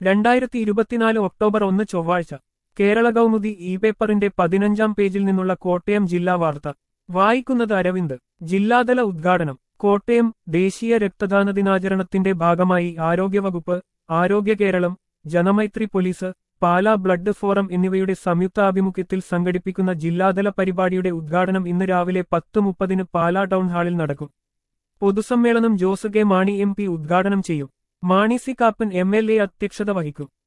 രണ്ടായിരത്തി ഇരുപത്തിനാല് ഒക്ടോബർ ഒന്ന് ചൊവ്വാഴ്ച കേരള കൗമുദി ഇ പേപ്പറിന്റെ പതിനഞ്ചാം പേജിൽ നിന്നുള്ള കോട്ടയം ജില്ലാ വാർത്ത വായിക്കുന്നത് അരവിന്ദ് ജില്ലാതല ഉദ്ഘാടനം കോട്ടയം ദേശീയ രക്തദാന ദിനാചരണത്തിന്റെ ഭാഗമായി ആരോഗ്യവകുപ്പ് ആരോഗ്യ Keralam Janamaithri police Pala blood forum എന്നിവയുടെ സംയുക്താഭിമുഖ്യത്തിൽ സംഘടിപ്പിക്കുന്ന ജില്ലാതല പരിപാടിയുടെ ഉദ്ഘാടനം ഇന്ന് രാവിലെ പത്ത് മുപ്പതിന് പാലാ ടൗൺ ഹാളിൽ നടക്കും പൊതുസമ്മേളനം Jose K Mani M P ഉദ്ഘാടനം ചെയ്യും Mani C Kappan M L A അധ്യക്ഷത വഹിക്കും